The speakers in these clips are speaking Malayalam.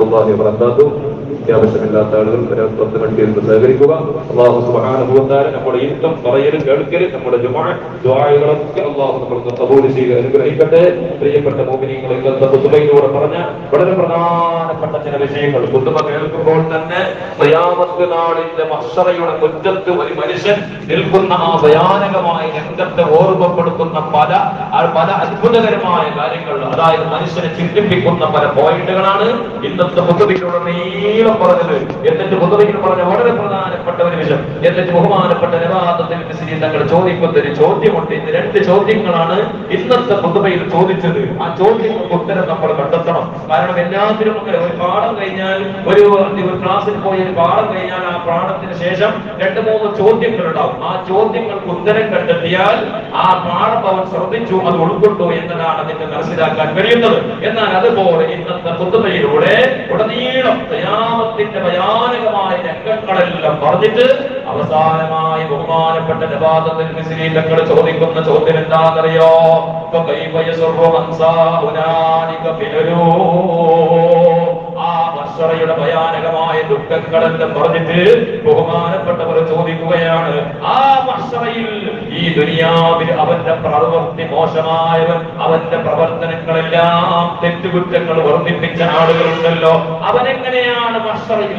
വറഹ്മത്തുള്ളാഹി വബറകാതുഹു അത്യാവശ്യമില്ലാത്ത ആളുകൾ ഒരു പത്ത് മിനിറ്റ് ഇരുന്ന് സഹകരിക്കുക അള്ളാഹു സുബ്ഹാനഹു വ തആല നമ്മുടെ ഇരുത്തം പറയലും കേൾക്കലും നമ്മുടെ ജുമാ ദുആകളൊക്കെ അള്ളാഹു നമ്മൾക്ക് കബൂൽ ചെയ്ത് അനുഗ്രഹിക്കട്ടെ പ്രിയപ്പെട്ട മോമിനിയങ്ങൾ ഇന്നത്തെ കുത്തുബയിലൂടെ പറഞ്ഞ വളരെ പ്രധാനപ്പെട്ട ചില വിഷയങ്ങൾ കുത്തുബ കേൾക്കുമ്പോൾ തന്നെ ഖിയാമത്ത് നാളിന്റെ മഹ്ശറയുടെ മുറ്റത്ത് ഒരു മനുഷ്യൻ നിൽക്കുന്ന ആ ഭയാനകമായ രംഗത്തെ ഓർമ്മപ്പെടുത്തുന്ന പല ആ പല അത്ഭുതകരമായ കാര്യങ്ങൾ അതായത് മനുഷ്യനെ ചിന്തിപ്പിക്കുന്ന പല പോയിന്റുകളാണ് ഇന്നത്തെ കുത്തുബയിലൂടെ നീളം പറഞ്ഞത് എന്നിട്ട് കുത്തുബയിൽ പറഞ്ഞ വളരെ പ്രധാനപ്പെട്ട ഒരു വിഷയം എന്നിട്ട് ബഹുമാനപ്പെട്ട നവാദത്തിൽ മിസ്രി തങ്ങൾ ചോദിക്കുന്ന ഒരു ചോദ്യമുണ്ട് ഇന്ന് രണ്ട് ചോദ്യങ്ങളാണ് ഇന്നത്തെ കുത്തുബയിൽ ചോദിച്ചത് ആ ചോദ്യങ്ങൾക്ക് ഉത്തരം നമ്മൾ കണ്ടെത്തണം കാരണം എല്ലാത്തിനും അങ്ങനെ ഒരു പാഠം കഴിഞ്ഞാൽ ഒരു ഒരു ക്ലാസ്സിൽ പോയി ഒരു പാഠം കഴിഞ്ഞാൽ ആ പാഠത്തിന് ശേഷം രണ്ട് മൂന്ന് ചോദ്യങ്ങൾ ഉണ്ടാവും ആ ചോദ്യങ്ങൾക്ക് ഉത്തരം കണ്ടെത്തിയാൽ ആ പാഠം അവൻ ശ്രദ്ധിച്ചു അത് ഉൾക്കൊണ്ടു എന്നതാണ് അതിന്റെ മനസ്സിലാക്കാൻ കഴിയുന്നത് എന്നാൽ അതുപോലെ ഇന്നത്തെ കുത്തുബയിലൂടെ ഉടനീളം ഖിയാമത്തിന്റെ ഭയാനകമായ രംഗങ്ങളെല്ലാം പറഞ്ഞിട്ട് അവസാനമായി ബഹുമാനപ്പെട്ട നബാദത്തിൽ മിസ്ലീലങ്ങൾ ചോദിക്കുന്ന ചോദ്യം എന്താണെന്നറിയോ فكيف يسر من سا هنالك فعلو ആ മഷറയുടെ ഭയാനകമായ ദുഃഖങ്ങളെല്ലാം പറഞ്ഞിട്ട് ബഹുമാനപ്പെട്ടവർ ചോദിക്കുകയാണ് ആ മഷറയിൽ ഈ ദുനിയാവിൽ അവന്റെ പ്രവൃത്തി മോശമായവൻ അവന്റെ പ്രവർത്തനങ്ങളെല്ലാം തെറ്റുകുറ്റങ്ങൾ വർദ്ധിപ്പിച്ച ആളുകളുണ്ടല്ലോ അവനെങ്ങനെയാണ് മഷറയിൽ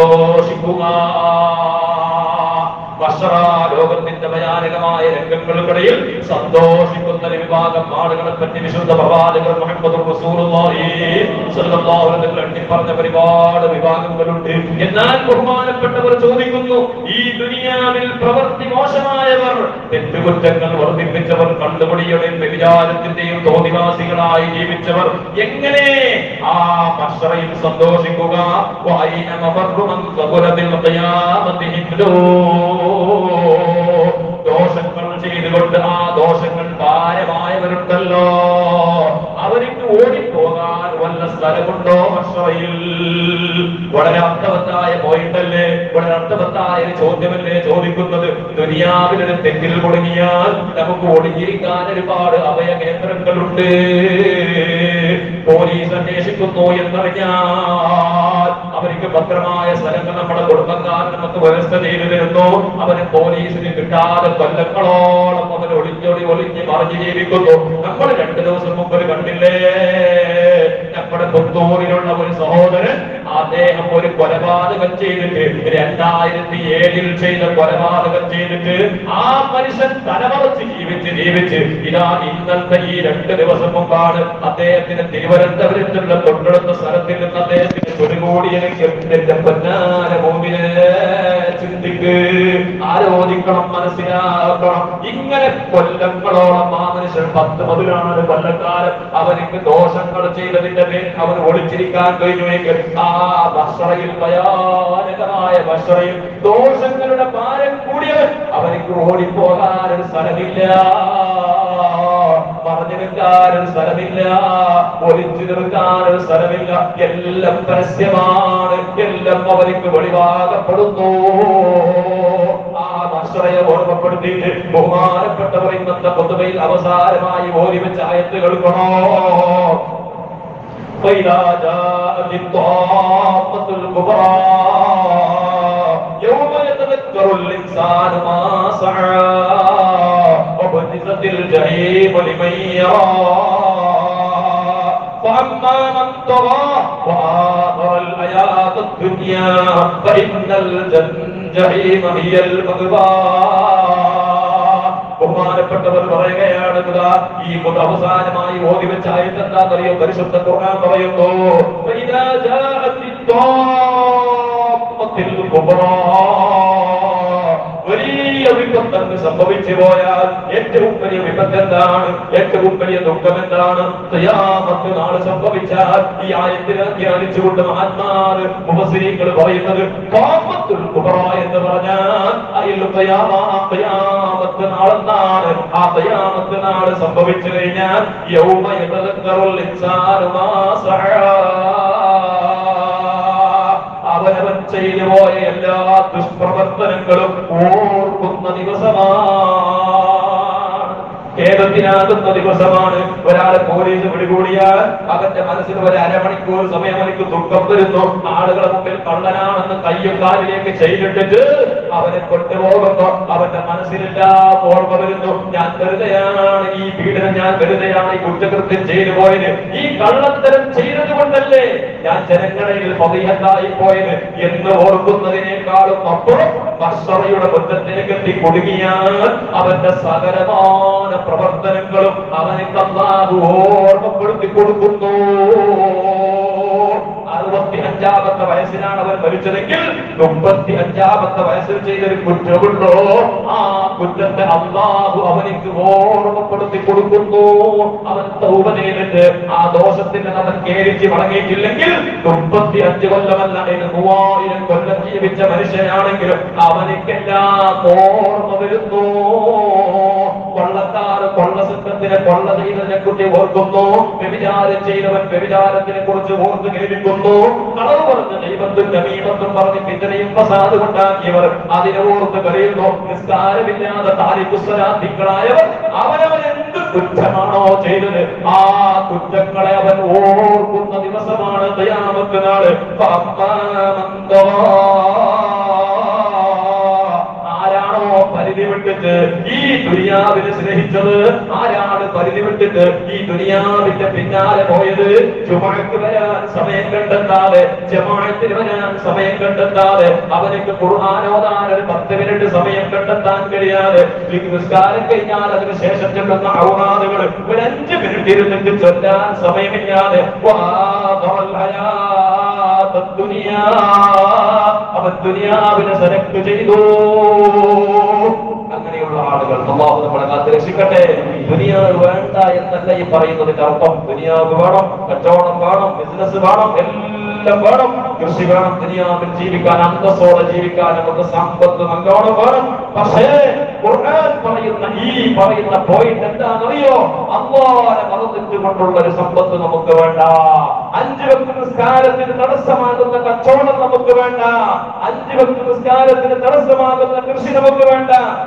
സന്തോഷിക്കുക ബഷറ ലോകത്തിന്റെ ഭയാനകമായ രംഗങ്ങൾക്കിടയിൽ സന്തോഷിക്കുന്ന ഒരു വിഭാഗം ആളുകളെ പറ്റി വിശുദ്ധ പ്രവാചകർ മുഹമ്മദ് റസൂലുള്ളാഹി സ്വല്ലല്ലാഹു അലൈഹി വസല്ലം എണ്ണി പറഞ്ഞ ഒരുപാട് വിഭാഗങ്ങളുണ്ട് എന്നാൽ ബഹുമാനപ്പെട്ടവർ ചോദിക്കുന്നു ഈ ദുനിയാവിൽ പ്രവൃത്തി മോശമായവർ തെറ്റുകുറ്റങ്ങൾ വർദ്ധിപ്പിച്ചവർ കണ്ടുപിടിയുടെയും വ്യഭിചാരത്തിന്റെയും തോന്നിവാസികളായി ജീവിച്ചവർ എങ്ങനെ ആ ബഷറയിൽ സന്തോഷിക്കുക വഅൈന മഫറു മൻ ഖബല ബിൽ ഖിയാമത്തി ഹിബ്ലൂ ദോഷങ്ങൾ ചെയ്തുകൊണ്ട് ആ ദോഷങ്ങൾ ഭാരമായവരുണ്ടല്ലോ അവർക്ക് ഓടിപ്പോകാൻ വല്ല സ്ഥലമുണ്ടോ മഷറയിൽ വളരെ അർത്ഥവത്തായ പോയിന്റല്ലേ വളരെ അർത്ഥവത്തായ ഒരു ചോദ്യമല്ലേ ചോദിക്കുന്നത് ദുനിയാവിലൊരു തെറ്റിൽ കുടുങ്ങിയാൽ നമുക്ക് ഒളിഞ്ഞിരിക്കാൻ ഒരുപാട് അഭയ കേന്ദ്രങ്ങളുണ്ട് പോലീസ് അന്വേഷിക്കുന്നു എന്നറിഞ്ഞാൽ അവർക്ക് ഭദ്രമായ സ്ഥലങ്ങൾ നമ്മുടെ കുടുംബക്കാർ നമുക്ക് വ്യവസ്ഥ ചെയ്തു തരുന്നു അവന് പോലീസിന് കിട്ടാതെ കൊല്ലങ്ങളോളം അവൻ ഒളിഞ്ഞൊളി ഒളിഞ്ഞ് മറിഞ്ഞ് ജീവിക്കുന്നു നമ്മൾ രണ്ടു ദിവസം മുമ്പ് കണ്ടില്ലേ നമ്മുടെ പുത്തൂരിലുള്ള ഒരു സഹോദരൻ അദ്ദേഹം ഒരു കൊലപാതകം ചെയ്തിട്ട് രണ്ടായിരത്തി ഏഴിൽ ചെയ്ത കൊലപാതകം ചെയ്തിട്ട് ആ മനുഷ്യൻ തലമറച്ച് ജീവിച്ച് ജീവിച്ച് ഇതാ ഇന്നത്തെ ഈ രണ്ട് ദിവസം മുമ്പാണ് അദ്ദേഹത്തിന് തിരുവനന്തപുരത്തുള്ള തൊട്ടടുത്ത സ്ഥലത്തിൽ നിന്ന് അദ്ദേഹത്തിന് തൊടുകൂടിയെനിക്ക് എന്റെ പൊന്നാര ഭൂമിയെ ചിന്തിക്ക് ആലോചിക്കണം മനസ്സിലാക്കണം ഇങ്ങനെ കൊല്ലങ്ങളോളം ആ മനുഷ്യൻ പത്ത് പതിനാറ് കൊല്ലക്കാലം അവനിക്ക് ദോഷങ്ങൾ ചെയ്തതിന്റെ പേരിൽ അവൻ ഒളിച്ചിരിക്കാൻ കഴിഞ്ഞുവെങ്കിൽ ആ ഭക്ഷറയിൽ ഭയാനകമായ ഭക്ഷറയിൽ ദോഷങ്ങളുടെ ഭാരം കൂടിയവൻ അവനിക്ക് ഓടിപ്പോകാൻ ഒരു സ്ഥലമില്ല പറഞ്ഞു നിൽക്കാൻ ഒരു സ്ഥലമില്ല ഒളിച്ചു നിൽക്കാൻ ഒരു സ്ഥലമില്ല എല്ലാം പരസ്യമാണ് എല്ലാം അവർക്ക് വെളിവാകപ്പെടുന്നു ആ മഷറയെ ഓർമ്മപ്പെടുത്തിയിട്ട് ബഹുമാനപ്പെട്ടവർ ഇന്നത്തെ പൊതുവയിൽ അവസാനമായി ഓരി വെച്ച ആയത്ത് കേൾക്കണോ فإذا جاءت الطامة الكبرى يوم يتذكر الإنسان ما سعى وبرزت الجحيم لمن يرى فأما من طغى وآثر الحياة الدنيا فإن الجحيم هي المأوى ബഹുമാനപ്പെട്ടവർ പറയുകയാണ് ഇതാ ഈ മുത അവസാനമായി ഓതി വെച്ച ആയത്തെന്താണെന്നറിയോ പരിശുദ്ധ ഖുർആൻ പറയുന്നു فإذا جاءت الطامة الكبرى വലിയ വിപത്ത് അങ്ങ് സംഭവിച്ചു പോയാൽ ഏറ്റവും വലിയ വിപത്ത് എന്താണ് ഏറ്റവും വലിയ ദുഃഖം എന്താണ് തയ്യാമത്ത് നാള് സംഭവിച്ചാൽ ഈ ആയത്തിനെ ധ്യാനിച്ചുകൊണ്ട് മഹാത്മാര് മുഹസിനികൾ പറയുന്നത് കാമത്തുൽ കുബറ എന്ന് പറഞ്ഞാൽ അതിൽ തയ്യാമത്ത് നാളെന്താണ് ആ തയ്യാമത്ത് നാള് സംഭവിച്ചു കഴിഞ്ഞാൽ യൗമ യതദക്കറുൽ ഇൻസാനു മാ സഅ അവനവൻ ചെയ്തു പോയ എല്ലാ ദുഷ്പ്രവർത്തനങ്ങളും ഓർക്കുന്ന ദിവസമാണ് ഖേദത്തിനാകുന്ന ദിവസമാണ് ഒരാളെ പോലീസ് പിടികൂടിയാൽ അവന്റെ മനസ്സിൽ ഒരു അരമണിക്കൂർ സമയം എനിക്ക് ദുഃഖം വരുന്നു ആളുകളെ മുമ്പിൽ കള്ളനാണെന്ന് കയ്യും കാലിലേക്ക് ചെയ്തിട്ടിട്ട് അവനെ കൊണ്ടുപോകുമ്പോ അവന്റെ മനസ്സിലെല്ലാം ഓർമ്മ വരുന്നു ഞാൻ വെറുതെയാണ് ഈ പീഡനം ഞാൻ വെറുതെയാണ് ഈ കുറ്റകൃത്യം ചെയ്തു പോയത് ഈ കള്ളത്തരം ചെയ്തത് കൊണ്ടല്ലേ ഞാൻ ജനങ്ങളിൽ പതിയത്തായി പോയത് എന്ന് ഓർക്കുന്നതിനേക്കാളും അപ്പുറം ബഷറയുടെ ബന്ധത്തിലേക്ക് എത്തി കുടുങ്ങിയാൽ അവന്റെ സകലമാന പ്രവർത്തനങ്ങളും അവന് അല്ലാഹു ഓർമ്മപ്പെടുത്തി കൊടുക്കുന്നു അറുപത്തി അഞ്ചാമത്തെ വയസ്സിലാണ് അവൻ മരിച്ചതെങ്കിൽ മുപ്പത്തി അഞ്ചാമത്തെ വയസ്സിൽ ചെയ്തൊരു കുറ്റമുണ്ടോ ആ കുറ്റത്തെ അള്ളാഹു അവനിക്ക് ഓർമ്മപ്പെടുത്തി കൊടുക്കുന്നു അവൻ തൗബ ചെയ്തിട്ട് ആ ദോഷത്തിൽ നിന്ന് അവൻ കേരിച്ച് മടങ്ങിയിട്ടില്ലെങ്കിൽ മുപ്പത്തി അഞ്ച് കൊല്ലമല്ല ഇത് മൂവായിരം കൊല്ലം ജീവിച്ച മനുഷ്യനാണെങ്കിലും അവനിക്കെല്ലാം ഓർമ്മ വരുന്നു കൊള്ളക്കാർ കൊള്ള സിദ്ധത്തിനെ കൊള്ള ചെയ്തതിനെ കുറിച്ച് ഓർക്കുന്നു വ്യഭിചാരം ചെയ്തവൻ വ്യഭിചാരത്തിനെ കുറിച്ച് ഓർത്ത് കേൾക്കുന്നു കളവ് പറഞ്ഞ ദൈവത്തും നമീമത്തും പറഞ്ഞ് പിതനെയും പ്രസാദ് കൊണ്ടാക്കിയവർ അതിനെ ഓർത്ത് കരയുന്നു നിസ്കാരമില്ലാതെ താലിക്കുസ്വരാധികളായവർ അവനവൻ എന്ത് കുറ്റമാണോ ചെയ്തത് ആ കുറ്റങ്ങളെ അവൻ ഓർക്കുന്ന ദിവസമാണ് ദയാമത്ത് നാള് ആരാണോ പരിധി വിട്ടിട്ട് ഈ ദുനിയാവിനെ സ്നേഹിച്ചത് ആരാണ് പരിധി വിട്ടിട്ട് ഈ ദുനിയാവിന്റെ പിന്നാലെ പോയത് ചുമക്ക് വരാൻ സമയം കണ്ടെത്താതെ ജമാഅത്തിന് വരാൻ സമയം കണ്ടെത്താതെ അവനക്ക് ഖുർആാനോദാൻ ഒരു പത്ത് മിനിറ്റ് സമയം കണ്ടെത്താൻ കഴിയാതെ ഈ നിസ്കാരം കഴിഞ്ഞാൽ അതിന് ശേഷം ചെല്ലുന്ന ഔറാദുകൾ ഒരു അഞ്ച് മിനിറ്റ് ഇരുന്നിട്ട് ചൊല്ലാൻ സമയമില്ലാതെ വാദൽ ഹയാത്ത ദുനിയാ അവൻ ദുനിയാവിനെ സെലക്ട് ചെയ്തു അങ്ങനെയുള്ള ആളുകൾ അള്ളാഹു നമ്മളെ കാത്ത് രക്ഷിക്കട്ടെ ദുനിയാവ് വേണ്ട എന്നല്ല ഈ പറയുന്നതിന്റെ അർത്ഥം ദുനിയാവ് വേണം കച്ചവടം വേണം ബിസിനസ് വേണം എല്ലാം വേണം കൃഷി വേണം ദുനിയാവിൽ ജീവിക്കാൻ അന്തസ്സോടെ ജീവിക്കാൻ നമുക്ക് സമ്പത്ത് നല്ലോണം വേണം പക്ഷേ ഖുർആൻ പറയുന്ന ഈ പറയുന്ന പോയിന്റ് എന്താണെന്നറിയോ അള്ളാനെ മറന്നിട്ടുകൊണ്ടുള്ള ഒരു സമ്പത്ത് നമുക്ക് വേണ്ട അഞ്ച് വ്യക്തി നിസ്കാരത്തിന് തടസ്സമാകുന്ന കച്ചവടം നമുക്ക് വേണ്ട അഞ്ച് വ്യക്തി നിസ്കാരത്തിന് തടസ്സമാകുന്ന കൃഷി നമുക്ക് വേണ്ട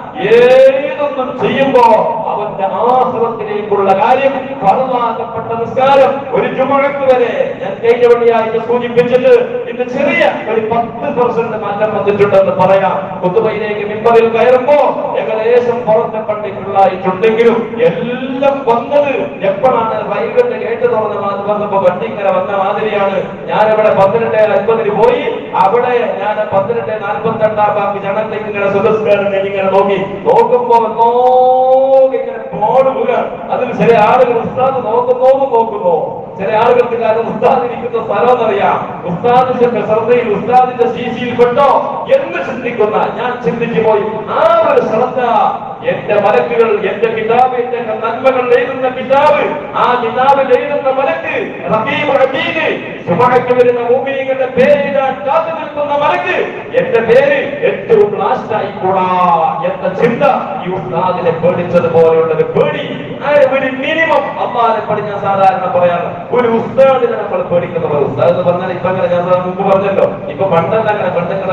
ഏതൊന്നും ചെയ്യുമ്പോ അവന്റെ ആശ്രമത്തിലേക്കുള്ള കാര്യം ഫലമാക്കപ്പെട്ട നിസ്കാരം ഒരു ചുമഴക്ക് വരെ ഞാൻ കഴിഞ്ഞ വെള്ളിയാഴ്ച സൂചിപ്പിച്ചിട്ട് ഇന്ന് ചെറിയ ഒരു പത്ത് പെർസെന്റ് മാറ്റം വന്നിട്ടുണ്ടെന്ന് പറയാം കുത്തുബയിലേക്ക് മിമ്പറിൽ കയറുമ്പോ ഏകദേശം പുറത്തെ പണ്ടിക്കുള്ളായിട്ടുണ്ടെങ്കിലും എല്ലാം വന്നത് എപ്പോഴാണ് വൈകിട്ട് ഗേറ്റ് തുറന്ന മാതിരി വന്നപ്പോ വണ്ടി ഇങ്ങനെ വന്ന മാതിരിയാണ് ഞാനിവിടെ പന്ത്രണ്ട് അൻപതിന് പോയി അവിടെ ഞാൻ പന്ത്രണ്ട് നാൽപ്പത്തി രണ്ടാം ബാക്കി ജനത്തേക്ക് ഇങ്ങനെ സുരസ്കാരനെ ഇങ്ങനെ നോക്കി നോക്കുമ്പോ നോക്കി ഇങ്ങനെ ബോർഡ് വീഴാൻ അതിൽ ചില ആളുകൾ ഉസ്താദ് നോക്കുന്നോ നോക്കുന്നോ ചില ആളുകൾക്ക് കാരണം ഉസ്താദ് ഇരിക്കുന്ന സ്ഥലം എന്നറിയാം ഉസ്താദിന്റെ ശ്രദ്ധയിൽ ഉസ്താദിന്റെ ശീശിയിൽ പെട്ടോ എന്ന് ചിന്തിക്കുന്ന ഞാൻ ചിന്തിച്ചു പോയി ആ ഒരു ശ്രദ്ധ എന്റെ മലക്കുകൾ എന്റെ കിതാബ് എന്റെ നന്മകൾ എഴുതുന്ന കിതാബ് ആ കിതാബിൽ എഴുതുന്ന മലക്ക് റബീബ് റബീബ് സുമഹയ്ക്ക് വരുന്ന മൂമിനികളുടെ പേരിടാൻ കാത്തു നിൽക്കുന്ന മലക്ക് എന്റെ പേര് ഏറ്റവും ലാസ്റ്റ് ആയിക്കൂടാ എന്ന ചിന്ത ഈ ഉസ്താദിനെ പേടിച്ചതുപോലെയുള്ള ഒരു പേടി ആ ഒരു മിനിമം അമ്മാനെ പടി ഞാൻ സാധാരണ പറയാറ് ഒരു ഉസ്താദിനെ നമ്മൾ പേടിക്കുന്നത് ഉസ്താദ് എന്ന് പറഞ്ഞാൽ ഇപ്പൊ അങ്ങനെ ഞാൻ മുമ്പ് പറഞ്ഞല്ലോ ഇപ്പൊ പണ്ടല്ല അങ്ങനെ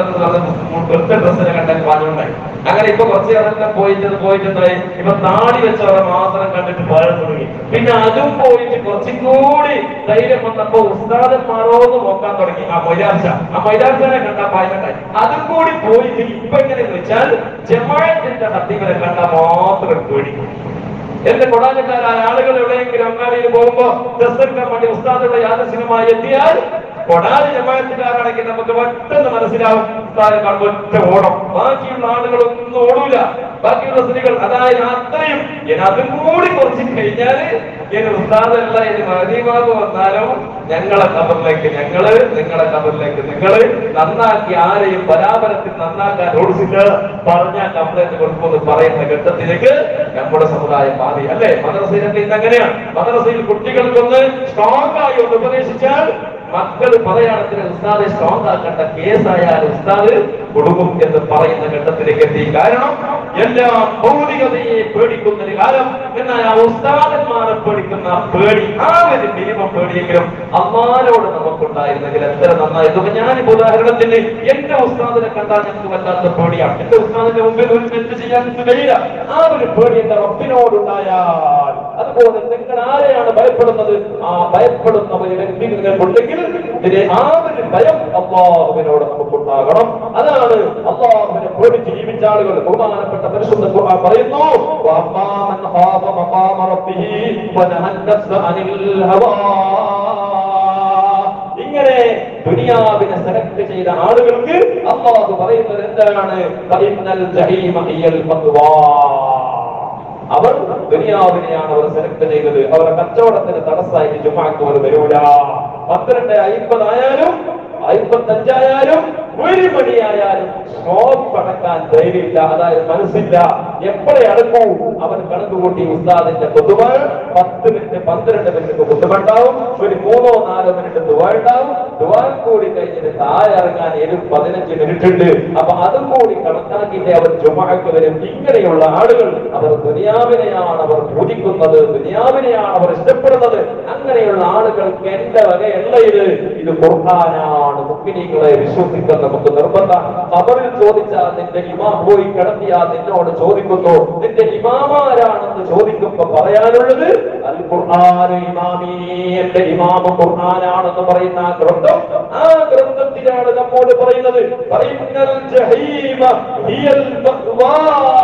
പണ്ടൊക്കെ ഡ്രസ്സിനെ കണ്ടാൽ പാചകമുണ്ടായി അങ്ങനെ ഇപ്പൊ കുറച്ച് അതെല്ലാം പോയിട്ട് പോയിട്ട് എന്തായി ഇപ്പൊ താടി വെച്ചവരെ മാത്രം കണ്ടിട്ട് പാഴം തുടങ്ങി പിന്നെ അതും പോയിട്ട് കുറച്ചും കൂടി ധൈര്യം വന്നപ്പോ ഉസ്താദന്മാരോന്ന് നോക്കാൻ തുടങ്ങി ആ മൈലാർച്ച ആ മൈലാർച്ചനെ കണ്ട പായണ്ടായി അതും കൂടി പോയിട്ട് ഇപ്പൊ എങ്ങനെ വെച്ചാൽ ജമായത്തിന്റെ ഹത്തികളെ കണ്ട മാത്രം പേടി എന്റെ കൊടാഞ്ഞക്കാരായ ആളുകൾ എവിടെയെങ്കിലും അങ്ങാടിയിൽ പോകുമ്പോ ഡ്രസ്സെടുക്കാൻ വേണ്ടി ഉസ്താദുടെ യാദർശനമായി എത്തിയാൽ കൊടാലി ജമായത്തുകാരാണെങ്കിൽ നമുക്ക് പെട്ടെന്ന് മനസ്സിലാവും ഉസ്താദെ കാണുമ്പോൾ ഒറ്റ ഓണം ബാക്കിയുള്ള ആളുകളൊന്നും ഓടൂല ബാക്കിയുള്ള സ്ത്രീകൾ അതായത് അത്രയും ഇനി അതും കൂടി കുറച്ച് കഴിഞ്ഞാല് ഇനി ഉസ്താദല്ല ഇനി മദീമാവ് വന്നാലും ഞങ്ങളെ കബറിലേക്ക് ഞങ്ങള് നിങ്ങളെ കബറിലേക്ക് നിങ്ങള് നന്നാക്കി ആരെയും പരാപരത്തിൽ നന്നാക്കാൻ ഓടിച്ചിട്ട് പറഞ്ഞാൽ കംപ്ലൈന്റ് കൊടുക്കുമെന്ന് പറയുന്ന ഘട്ടത്തിലേക്ക് നമ്മുടെ സമുദായം മാറി അല്ലേ മദ്രസയിലൊക്കെ ഇന്ന് അങ്ങനെയാണ് മദ്രസയിൽ കുട്ടികൾക്കൊന്ന് സ്ട്രോങ് ആയി ഒന്ന് ഉപദേശിച്ചാൽ മക്കൾ പറയുകയാണെങ്കിൽ ഉസ്താദെ സ്ട്രോങ് ആക്കേണ്ട കേസായാൽ ഉസ്താദ് കൊടുക്കും എന്ന് പറയുന്ന ഘട്ടത്തിലേക്ക് എത്തി കാരണം എല്ലാം ഭൗതികതയെ പേടിക്കുന്ന ഒരു കാലം എന്നാൽ ആ ഉസ്താദന്മാരെ പേടിക്കുന്ന ആ പേടി ആ ഒരു മിനിമം പേടിയെങ്കിലും അമ്മാനോട് നമുക്കുണ്ടായിരുന്നെങ്കിൽ എത്ര നന്നായിരുന്നു അപ്പൊ ഞാനിപ്പോ ഉദാഹരണത്തിന് എന്റെ ഉസ്താദിനെ കണ്ടാൽ ഞങ്ങൾക്ക് വല്ലാത്ത പേടിയാണ് എന്റെ ഉസ്താദിന്റെ മുമ്പിൽ ഒരു തെറ്റ് ചെയ്യാൻ കഴിയില്ല ആ ഒരു പേടി എന്റെ റബ്ബിനോടുണ്ടായാൽ അതുപോലെ നിങ്ങൾ ആരെയാണ് ഭയപ്പെടുന്നത് ആ ഭയപ്പെടുന്നവരെ വ്യക്തികൾക്കുണ്ടെങ്കിൽ ഇതിനെ ആ ഒരു ഭയം അള്ളാഹുവിനോട് നമുക്കുണ്ടാകണം അതാണ് അള്ളാഹുവിനെ പേടിച്ച് ജീവിച്ച ആളുകൾ ബഹുമാനപ്പെട്ട പരിശുദ്ധ ഖുർആൻ പറയുന്നു വഅമ്മാ മൻ ഖാഫ മഖാമ റബ്ബിഹി വനഹ അൻ-നഫ്സ അനിൽ ഹവാ ഇങ്ങനെ ദുനിയാവിനെ സെലക്ട് ചെയ്ത ആളുകൾക്ക് അള്ളാഹു പറയുന്നത് എന്താണ് ഫഇന്നൽ ജഹീമ ഹിയൽ മഅ്വാ. അവർ ദുനിയാവിനെയാണ് അവർ സെലക്ട് ചെയ്തത് അവരുടെ കച്ചവടത്തിന് തടസ്സമായിട്ട് ജുമാക്ക് അവർ വരൂല പന്ത്രണ്ട് അയ്പതായാലും അയ്പത്തഞ്ചായാലും ഒരു മണിയായാലും ഷോപ്പ് അടക്കാൻ ധൈര്യമില്ല അതായത് മനസ്സില്ല എപ്പോഴേ അടക്കൂ അവൻ കണക്ക് കൂട്ടി ഉസ്താദിന്റെ പൊതുവ പത്ത് മിനിറ്റ് പന്ത്രണ്ട് മിനിറ്റ് കുത്തുമുണ്ടാവും ഒരു മൂന്നോ നാലോ മിനിറ്റ് ദുവാണ്ടാവും ദുവാൻ കൂടി കഴിഞ്ഞിട്ട് താഴെ ഇറങ്ങാൻ ഒരു പതിനഞ്ച് മിനിറ്റ് ഉണ്ട് അപ്പൊ അതും കൂടി കണക്കാക്കിയിട്ട് അവർ ജുമാക്ക് വരും ഇങ്ങനെയുള്ള ആളുകൾ അവർ ദുനിയാവിനെയാണ് അവർ പൂജിക്കുന്നത് ദുനിയാവിനെയാണ് അവർ ഇഷ്ടപ്പെടുന്നത് അങ്ങനെയുള്ള ആളുകൾക്ക് എന്റെ വകയല്ല ഇത് ഇത് ഖുർആനാണ് മുക്കിനികളെ വിശ്വസിക്കാൻ നമുക്ക് നിർബന്ധം അവരിൽ ചോദിച്ചാൽ നിന്റെ ഇമാം പോയി കിടത്തിയാൽ നിന്നോട് ചോദിക്കുന്നു നിന്റെ ഇമാമാരാണെന്ന് ചോദിക്കുമ്പോ പറയാനുള്ളത് അൽ ഖുർആൻ ഇമാമി എന്റെ ഇമാമ ഖുർആനാണെന്ന് പറയുന്ന ആ ഗ്രന്ഥം ആ ഗ്രന്ഥത്തിലാണ് നമ്മോട് പറയുന്നത് പറയുന്നൽ ജഹീമ ഹിയൽ മഅ്വാ.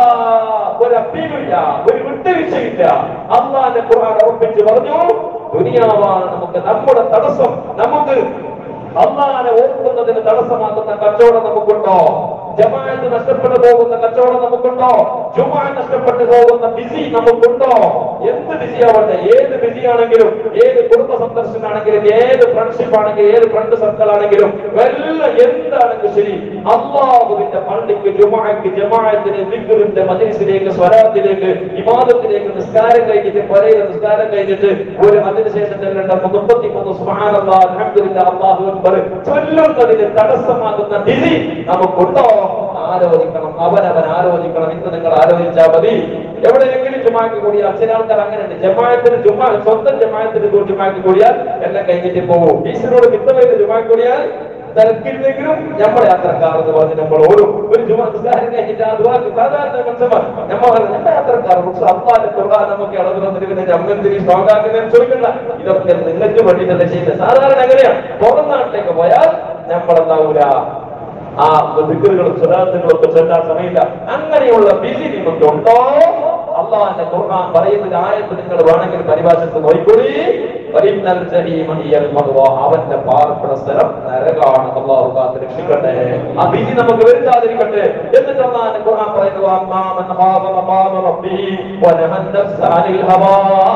ഒരു അപ്പീലുമില്ല ഒരു വിട്ടുവീഴ്ചയില്ല അള്ളാന്റെ ഖുർആൻ ഉറപ്പിച്ച് പറഞ്ഞു ദുനിയാവാണ് നമുക്ക് നമ്മുടെ തടസ്സം നമുക്ക് അള്ളാനെ ഓർക്കുന്നതിന് തടസ്സമാകുന്ന കച്ചവടം നമുക്കുണ്ടോ ജമാഅത്ത് നഷ്ടപ്പെട്ടു പോകുന്ന കച്ചവടം നമുക്കുണ്ടോ ജുമാ നഷ്ടപ്പെട്ടു പോകുന്ന ബിസി നമുക്കുണ്ടോ എന്ത് ബിസി ആവട്ടെ ഏത് ബിസി ആണെങ്കിലും ഏത് കുടുംബ സന്ദർശനാണെങ്കിലും ഏത് ഫ്രണ്ട്ഷിപ്പ് ആണെങ്കിലും ഏത് ഫ്രണ്ട് സർക്കിൾ ആണെങ്കിലും വല്ല എന്താണെങ്കിലും ശരി അള്ളാഹുവിന്റെ പള്ളിക്ക് ജുമാക്ക് ജമാഅത്തിന് ദിക്റിന്റെ മജലിസിലേക്ക് സ്വരാത്തിലേക്ക് വിവാദത്തിലേക്ക് നിസ്കാരം കഴിഞ്ഞിട്ട് പരയിൽ നിസ്കാരം കഴിഞ്ഞിട്ട് ഒരു അതിനുശേഷം ചെല്ലേണ്ട മുപ്പത്തി മൂന്ന് സുബ്ഹാനല്ലാഹ് അൽഹംദുലില്ലാഹ് അല്ലാഹു അക്ബർ ചൊല്ലുന്നതിന് തടസ്സമാകുന്ന ബിസി നമുക്കുണ്ടോ ആലോചിക്കണം അവനവൻ ആലോചിക്കണം ഇന്ന് നിങ്ങൾ ആലോചിച്ചാൽ മതി എവിടെയെങ്കിലും ജുമാക്ക് കൂടിയാൽ ചില ആൾക്കാർ അങ്ങനെയുണ്ട് ജമാഅത്തിന് ജുമാ സ്വന്തം ജമാഅത്തിന് ജുമാക്ക് കൂടിയാൽ എല്ലാം കഴിഞ്ഞിട്ട് പോകും ഈശ്വരോട് മിത്തമായിട്ട് ജുമാക്ക് കൂടിയാൽ തിരക്കില്ലെങ്കിലും നമ്മുടെ യാത്രക്കാർ എന്ന് പറഞ്ഞ് നമ്മൾ ഓരോ ഒരു ജുമാ നിസ്കാരം കഴിഞ്ഞിട്ട് ആ ദുആക്ക് സാധാരണ മനുഷ്യന്മാർ നമ്മൾ നമ്മുടെ യാത്രക്കാർ പക്ഷെ അള്ളാന്റെ ഖുർആൻ നമുക്ക് ഇളവ് തന്നിരിക്കുന്ന ജമ്മന്തിരി സ്ട്രോങ് ആക്കുന്നതിന് ചോദിക്കണ്ട ഇതൊക്കെ നിങ്ങൾക്ക് വേണ്ടിയിട്ടല്ല ചെയ്യുന്നത് സാധാരണ അങ്ങനെയാണ് പുറം നാട്ടിലേക്ക് പോയാൽ നമ്മളെന്താവൂല ആ ദിക്കറുകളും സുരാത്തുകളും ഒക്കെ ചെല്ലാൻ സമയമില്ല അങ്ങനെയുള്ള ബിസി നിങ്ങൾക്കുണ്ടോ അള്ളാന്റെ ഖുർആൻ പറയുന്ന ആയത്ത് നിങ്ങൾ വേണമെങ്കിൽ പരിഭാഷത്ത് നോയിക്കൂടി വരിന്നൽ ജഹീമ ഹിയൽ മഅ്വാ. അവന്റെ പാർപ്പിട സ്ഥലം നരകാണ് അള്ളാഹു കാത്ത് രക്ഷിക്കട്ടെ ആ ബിസി നമുക്ക് വരുത്താതിരിക്കട്ടെ എന്നിട്ട് അള്ളാന്റെ ഖുർആൻ പറയുന്നു അമ്മാ മൻ ഖാഫ മഖാമ റബ്ബിഹി വനഹൻ നഫ്സ അനിൽ ഹവാ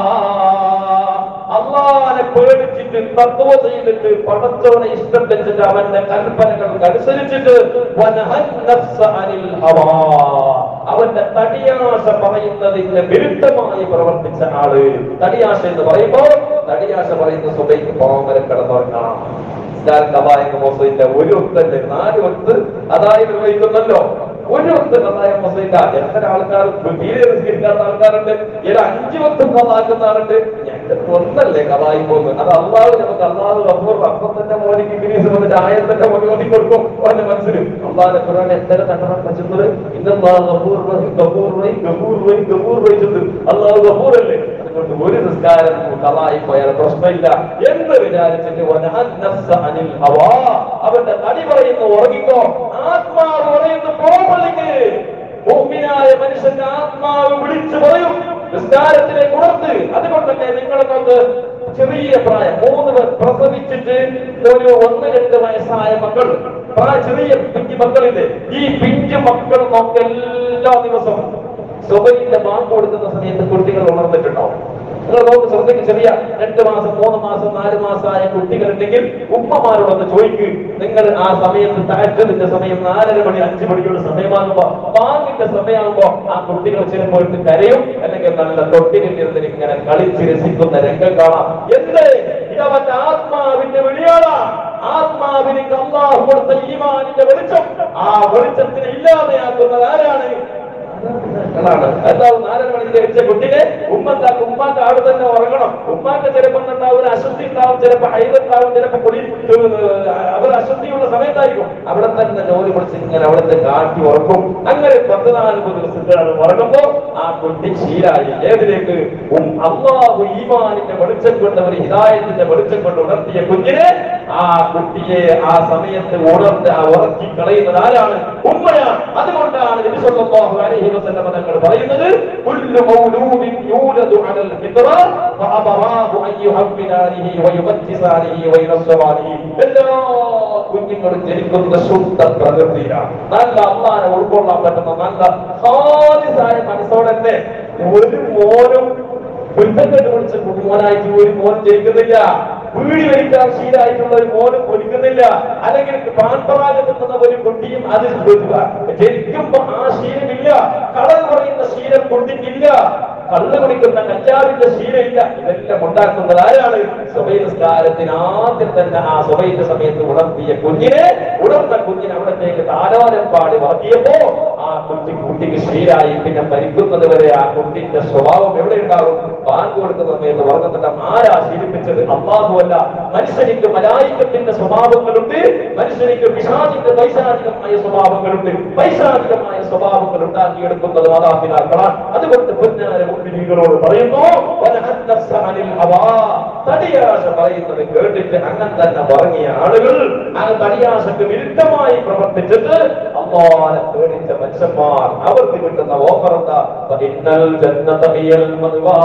അള്ളാനെ പേടിച്ചിട്ട് തത്വ ചെയ്തിട്ട് പടച്ചവനെ ഇഷ്ടം വെച്ചിട്ട് അവന്റെ കൽപ്പനകൾക്ക് അനുസരിച്ചിട്ട് വനഹൻ നഫ്സ അനിൽ ഹവാ. അവന്റെ തടിയാശ പറയുന്നതിന് വിരുദ്ധമായി പ്രവർത്തിച്ച ആള് തടിയാശ എന്ന് പറയുമ്പോൾ തടിയാശ പറയുന്ന സുബൈക്ക് പോകാൻ വരെ കിടന്നുറങ്ങണം ഇസ്ലാം കഥായക മോസയില്ല ഒരു ഒത്തല്ലേ നാല് ഒത്ത് അതായത് നിർവഹിക്കുന്നല്ലോ ഒരു ഒത്ത് കഥായ മോസയില്ല എത്ര ആൾക്കാർ തീരെ നിസ്കരിക്കാത്ത ആൾക്കാരുണ്ട് ഏത് അഞ്ചു ഒത്തും കഥാക്കുന്ന ആളുണ്ട് ഞങ്ങൾക്ക് ഒന്നല്ലേ കഥായി പോകുന്നത് അത് അള്ളാഹു നമുക്ക് അള്ളാഹു അപ്പൂർ അപ്പം തന്നെ മോനിക്ക് ഇംഗ്ലീഷ് വന്നിട്ട് ആയിരത്തൊക്കെ മുഴുവൻ കൊടുക്കും അവന്റെ മനസ്സിൽ അള്ളാഹിന്റെ ഖുർആൻ എത്ര കണ്ടണം പറ്റുന്നത് ഇന്നല്ലാഹു ഗഫൂർ റഹീം ഗഫൂർ റഹീം ഗഫൂർ റഹീം ഗഫൂർ റഹീം അള്ളാഹു ഗഫൂർ അല്ലേ അതുകൊണ്ട് ഒരു നിസ്കാരം കലായി പോയാൽ പ്രശ്നമില്ല എന്ന് വിചാരിച്ചിട്ട് വനഹൻ നഫ്സ അനിൽ ഹവാ. അവന്റെ തടി പറയുന്നു ഉറങ്ങിക്കോ ആത്മാവ് പറയുന്നു പോകലേക്ക് ഭൂമിയായ മനുഷ്യന്റെ ആത്മാവ് വിളിച്ചു പറയും നിസ്കാരത്തിലേക്ക് ഉണർത്ത് അതുകൊണ്ടല്ലേ നിങ്ങളെ കൊണ്ട് ചെറിയ പ്രായം മൂന്ന് പേർ പ്രസവിച്ചിട്ട് ഒരു ഒന്ന് രണ്ട് വയസ്സായ മക്കൾ പ്രായ ചെറിയ പിഞ്ചു മക്കളില്ലേ ഈ പിഞ്ചു മക്കൾ നോക്കി എല്ലാ ദിവസവും സുബൈന്റെ ബാങ്ക് കൊടുക്കുന്ന സമയത്ത് കുട്ടികൾ ഉണർന്നിട്ടുണ്ടാവും നിങ്ങൾ നോക്ക് ശ്രദ്ധിക്ക് ചെറിയ രണ്ട് മാസം മൂന്ന് മാസം നാല് മാസമായ കുട്ടികളുണ്ടെങ്കിൽ ഉമ്മമാരോടൊന്ന് ചോദിക്ക് നിങ്ങൾ ആ സമയത്ത് താഴ്ചതിന്റെ സമയം നാലര മണി അഞ്ചു മണിക്കുള്ള സമയമാകുമ്പോ ബാങ്കിന്റെ സമയമാകുമ്പോ ആ കുട്ടികൾ ചിലപ്പോൾ ഇരുന്ന് കരയും അല്ലെങ്കിൽ നല്ല തൊട്ടിലിൽ ഇരുന്ന് ഇങ്ങനെ കളിച്ച് രസിക്കുന്ന രംഗം കാണാം എന്ത് ഇതവന്റെ ആത്മാവിന്റെ വിളിയാണ് ആത്മാവിന് അള്ളാഹു കൊടുത്ത ഈമാനിന്റെ വെളിച്ചം ആ വെളിച്ചത്തിനെ ഇല്ലാതെയാക്കുന്നത് ആരാണ് ാണ് എന്താവും നാലര മണിക്ക് ജനിച്ച കുട്ടിനെ ഉമ്മത്താക്ക് ഉമ്മാന്റെ ആട് തന്നെ ഉറങ്ങണം ഉമ്മാന്റെ ചിലപ്പോൾ ഉണ്ടാവും അശുദ്ധി ഉണ്ടാവും ചിലപ്പോൾ ഹൈദുണ്ടാവും ചിലപ്പോൾ കുടി അവർ അശുദ്ധിയുള്ള സമയത്തായിരിക്കും അവിടെ തന്നെ ജോലി പിടിച്ച് ഇങ്ങനെ അവിടുത്തെ കാട്ടി ഉറക്കും അങ്ങനെ പത്ത് നാൽപ്പത് ദിവസത്തിലാണ് ഉറങ്ങുമ്പോ ആ കുട്ടി ശീലായി ഏതിലേക്ക് ഉം അള്ളാഹു ഈമാനിന്റെ വെളിച്ചം കൊണ്ട് ഒരു ഹിദായത്തിന്റെ വെളിച്ചം കൊണ്ട് ഉണർത്തിയ കുഞ്ഞിനെ ആ കുട്ടിയെ ആ സമയത്ത് ഉണർന്ന് ആ ഉറക്കി കളയുന്നത് ആരാണ് ഉമ്മയാണ് അതുകൊണ്ടാണ് നബി സല്ലല്ലാഹു അലൈഹി വസല്ലം തങ്ങൾ പറയുന്നത് കുല്ലു മൗലൂദിൻ യൂലദു അലൽ ഫിത്ര ഫഅബറാഹു അൻ യുഹബ്ബിനാനിഹി വയുബത്തിസാനിഹി വയുനസ്സവാനിഹി എല്ലാ കുഞ്ഞുങ്ങളും ജനിക്കുന്ന ശുദ്ധ പ്രകൃതിയിലാണ് നല്ല അള്ളാനെ ഉൾക്കൊള്ളാൻ പറ്റുന്ന നല്ല ഹാലിസായ മനസ്സോടെ ഒരു മോനും കുരുത്തക്കെട്ട് പിടിച്ച മോനായിട്ട് ഒരു മോൻ ജനിക്കുന്നില്ല വീടി വലിക്കാൻ ശീലമായിട്ടുള്ള ഒരു മോനും പൊലിക്കുന്നില്ല അല്ലെങ്കിൽ പാൻപറാകത്തുന്ന ഒരു കുട്ടിയും അത് ജനിക്കുമ്പോ ആ ശീലമില്ല കളർ പറയുന്ന ശീലം കുട്ടിക്കില്ല കള്ള് കുടിക്കുന്ന കഞ്ചാവിന്റെ ശീലമില്ല ഇതെല്ലാം ഉണ്ടാക്കുന്നത് ആരാണ് സ്വഭയ നിസ്കാരത്തിന് ആദ്യം തന്നെ ആ സ്വഭയുടെ സമയത്ത് ഉണർത്തിയ കുഞ്ഞിനെ ഉണർന്ന കുഞ്ഞിനെ അവിടത്തേക്ക് താലോലം പാടി വളർത്തിയപ്പോ ആ കുട്ടി കുട്ടിക്ക് ശീലായി പിന്നെ മരിക്കുന്നത് വരെ ആ കുട്ടിന്റെ സ്വഭാവം എവിടെ ഉണ്ടാകും ബാങ്ക് കൊടുക്കുന്ന സമയത്ത് ഉറങ്ങുന്നില്ല ആരാ ശീലിപ്പിച്ചത് അള്ളാഹുവല്ല മനുഷ്യനിക്ക് മലായിക്കത്തിന്റെ സ്വഭാവങ്ങളുണ്ട് മനുഷ്യനിക്ക് പിശാചിന്റെ പൈശാചികമായ സ്വഭാവങ്ങളുണ്ട് പൈശാചികമായ സ്വഭാവങ്ങൾ ഉണ്ടാക്കിയെടുക്കുന്നത് മാതാപിതാക്കളാണ് അതുകൊണ്ട് പൊന്നാര മുൻപിനികളോട് പറയുന്നു വനഹന്നഫ്സ അനിൽ ഹവാ. തടിയാശ പറയുന്നത് കേട്ടിട്ട് അങ്ങനെ തന്നെ പറഞ്ഞിയ ആളുകൾ ആ തടിയാശക്ക് വിരുദ്ധമായി പ്രവർത്തിച്ചിട്ട് അള്ളാനെ പേടിച്ച മനുഷ്യന്മാർ അവർക്ക് കിട്ടുന്ന ഓഫർ എന്താ ഫഇന്നൽ ജന്നത ഹിയൽ മദ്വാ.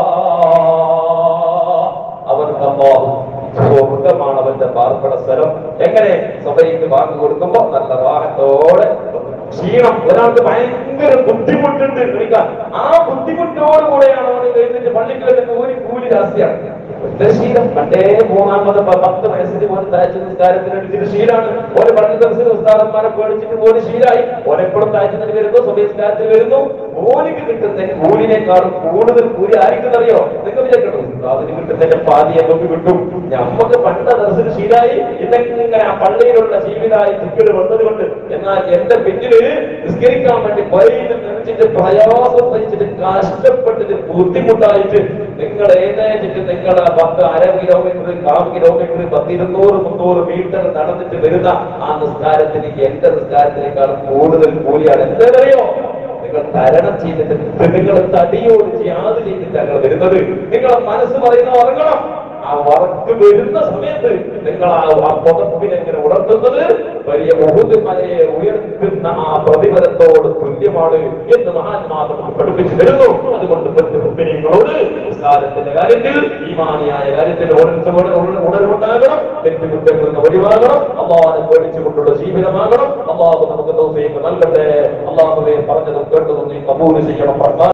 അവർക്ക് അള്ളാഹു സ്വർഗമാണ് അവന്റെ പാർപ്പിട സ്ഥലം എങ്ങനെ സഭയ്ക്ക് വാങ്ങി കൊടുക്കുമ്പോ നല്ല വാഹനത്തോടെ ക്ഷീണം ഒരാൾക്ക് ഭയങ്കര ബുദ്ധിമുട്ടുണ്ട് വിളിക്കാൻ ആ ബുദ്ധിമുട്ടോടുകൂടെയാണ് അവൻ കഴിഞ്ഞിട്ട് പള്ളിക്ക് വരുന്ന കൂലി കൂലി ജാസ്തിയാണ് ഒറ്റ ശീലം പണ്ടേ മൂന്നാമത് പ- പത്ത് വയസ്സിന് പോലും താഴ്ച നിസ്കാരത്തിന് എടുത്തിട്ട് ശീലാണ് ഒരു പള്ളി ദിവസം ഉസ്താദന്മാരെ പേടിച്ചിട്ട് പോലും ശീലായി ഒരെപ്പോഴും താഴ്ചത്തിന് വരുന്നു സ്വദേശകാരത്തിൽ വരുന്നു കൂലിക്ക് കിട്ടുന്ന കൂലിനേക്കാളും കൂടുതൽ കൂലി ആർക്കും അറിയോ നിങ്ങൾ വിചാരിക്കണോ അതിന് കിട്ടുന്നതിന്റെ പാതിയെ നോക്കി കിട്ടും നമുക്ക് പണ്ട് ദർശന ശീലായി ഇന്നെങ്ങനെ ആ പള്ളിയിലുള്ള ജീവിതമായി തിക്കട് വന്നത് കൊണ്ട് എന്നാൽ എന്റെ പിന്നില് നിസ്കരിക്കാൻ വേണ്ടി വൈകിട്ട് നിറച്ചിട്ട് പ്രയാസം സഹിച്ചിട്ട് കഷ്ടപ്പെട്ടിട്ട് ബുദ്ധിമുട്ടായിട്ട് നിങ്ങൾ എഴുന്നേറ്റിട്ട് നിങ്ങളെ പത്ത് അര കിലോമീറ്റർ കാൽ കിലോമീറ്റർ പത്ത് ഇരുന്നൂറ് മുന്നൂറ് മീറ്റർ നടന്നിട്ട് വരുന്ന ആ നിസ്കാരത്തിന് എന്റെ നിസ്കാരത്തിനേക്കാളും കൂടുതൽ കൂലിയാണ് എന്താണെന്നറിയോ നിങ്ങൾ തരണം ചെയ്തിട്ട് നിങ്ങൾ തടിയോട് യാത് ചെയ്തിട്ടാണ് വരുന്നത് നിങ്ങളെ മനസ്സ് പറയുന്ന ഉറങ്ങണം ആ വർക്ക് വരുന്ന സമയത്ത് നിങ്ങൾ ആ ആ പുതപ്പിനെ ഇങ്ങനെ ഉണർത്തുന്നത് വലിയ മുഹുദ് മലയെ ഉയർത്തുന്ന ആ പ്രതിഫലത്തോട് തുല്യമാണ് എന്ന് മഹാത്മാ നമുക്ക് പഠിപ്പിച്ചു തരുന്നു അതുകൊണ്ട് നിങ്ങളോട് നിസ്കാരത്തിന്റെ കാര്യത്തിൽ ഈമാനിയായ കാര്യത്തിൽ ഓരോരുത്തരോട് ഉണർവുണ്ടാകണം തെറ്റുകുറ്റങ്ങളിൽ നിന്ന് ഒഴിവാകണം അള്ളാഹനെ പേടിച്ചുകൊണ്ടുള്ള ജീവിതമാകണം അള്ളാഹു നമുക്ക് തൗഫീഖ് നൽകട്ടെ അള്ളാഹുവെ പറഞ്ഞതും കേട്ടതും നീ കബൂൽ ചെയ്യണം റഹ്മാൻ